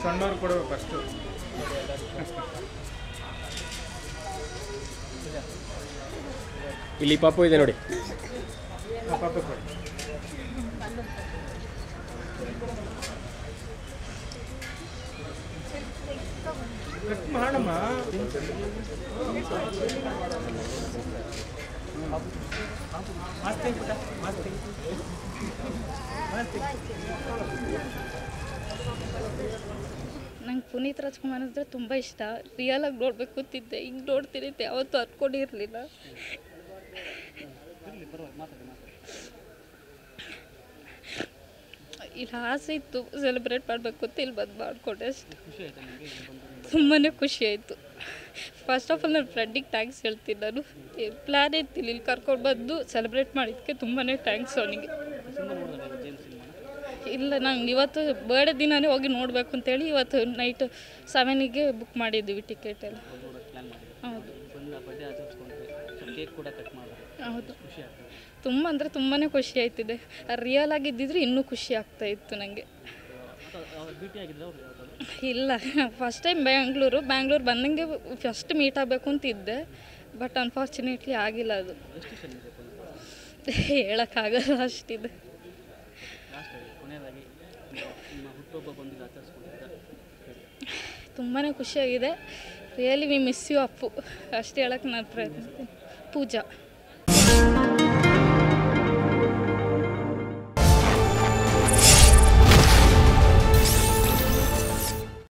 ಸಣ್ಣವ್ರು ಕೊಡಬೇಕು ಫಸ್ಟು ಇಲ್ಲಿ ಪಾಪು ಇದೆ ನೋಡಿ ಪಾಪ ಕೊಡಿ ಕಟ್ ಮಾಡಮ್ಮ ಮಾಸ್ತಿ ಪುಟ್ಟ ಮಾಸ್ತಿ ಮಾಸ್ತಿ ನಂಗೆ ಪುನೀತ್ ರಾಜ್ಕುಮಾರ್ ಅಂದರೆ ತುಂಬ ಇಷ್ಟ ರಿಯಲ್ ಆಗಿ ನೋಡ್ಬೇಕು ಅಂತಿದ್ದೆ ಹಿಂಗೆ ನೋಡ್ತೀನಿ ಅಂತ ಯಾವತ್ತೂ ಅಂದ್ಕೊಂಡಿರಲಿಲ್ಲ ಇಲ್ಲಿ ಆಸೆ ಇತ್ತು ಸೆಲೆಬ್ರೇಟ್ ಮಾಡಬೇಕು ಅಂತ ಇಲ್ಲಿ ಬಂದು ಮಾಡಿಕೊಂಡೆ ಅಷ್ಟೆ ತುಂಬಾ ಖುಷಿ ಆಯಿತು ಫಸ್ಟ್ ಆಫ್ ಆಲ್ ನನ್ನ ಫ್ರೆಂಡಿಗೆ ಥ್ಯಾಂಕ್ಸ್ ಹೇಳ್ತೀನಿ ನಾನು ಪ್ಲ್ಯಾನ್ ಇತ್ತಿಲ್ಲ ಇಲ್ಲಿ ಕರ್ಕೊಂಡು ಬಂದು ಸೆಲೆಬ್ರೇಟ್ ಮಾಡಿದ್ದಕ್ಕೆ ತುಂಬಾ ಥ್ಯಾಂಕ್ಸ್ ಅವನಿಗೆ ಇಲ್ಲ ನಂಗೆ ಇವತ್ತು ಬರ್ಡೇ ದಿನನೇ ಹೋಗಿ ನೋಡಬೇಕು ಅಂತೇಳಿ ಇವತ್ತು ನೈಟ್ ಸೆವೆನಿಗೆ ಬುಕ್ ಮಾಡಿದ್ದೀವಿ ಟಿಕೆಟ್ ಎಲ್ಲ ಹೌದು ಕೇಕ್ ಕೂಡ ಕಟ್ ಮಾಡಿದ್ರೆ ಹೌದು ಖುಷಿ ಆಗ್ತದೆ ತುಂಬ ಅಂದರೆ ತುಂಬಾ ಖುಷಿ ಆಯ್ತಿದೆ ರಿಯಲ್ ಆಗಿದ್ದಿದ್ರೆ ಇನ್ನೂ ಖುಷಿ ಆಗ್ತಾ ಇತ್ತು ನನಗೆ ಅವ್ರು ಭೇಟಿ ಆಗಿದ್ರೆ ಅವ್ರು ಯಾವ್ದಾದ್ರು ಇಲ್ಲ ಫಸ್ಟ್ ಟೈಮ್ ಬ್ಯಾಂಗ್ಳೂರು ಬ್ಯಾಂಗ್ಳೂರು ಬಂದಂಗೆ ಫಸ್ಟ್ ಮೀಟ್ ಆಗಬೇಕು ಅಂತಿದ್ದೆ ಬಟ್ ಅನ್ಫಾರ್ಚುನೇಟ್ಲಿ ಆಗಿಲ್ಲ ಅದು ಎಷ್ಟು ಸಲ ಇದೆ ಹೇಳೋಕ್ಕಾಗಲ್ಲ ಅಷ್ಟಿದೆ ಲಾಸ್ಟ್ ಆಗಿ ಕೊನೆಯದಾಗಿ ನಿಮ್ಮ ಹುಟ್ಟುಹಬ್ಬ ಬಂದಿದ್ದು ಆಚರಿಸ್ಕೊಂಡಿದ್ದ ತುಂಬಾ ಖುಷಿಯಾಗಿದೆ really we miss you Appu ಅಷ್ಟು ಹೇಳಕ್ಕೆ ನಾನು ಪ್ರಯತ್ನಿಸ್ತೀನಿ ಪೂಜಾ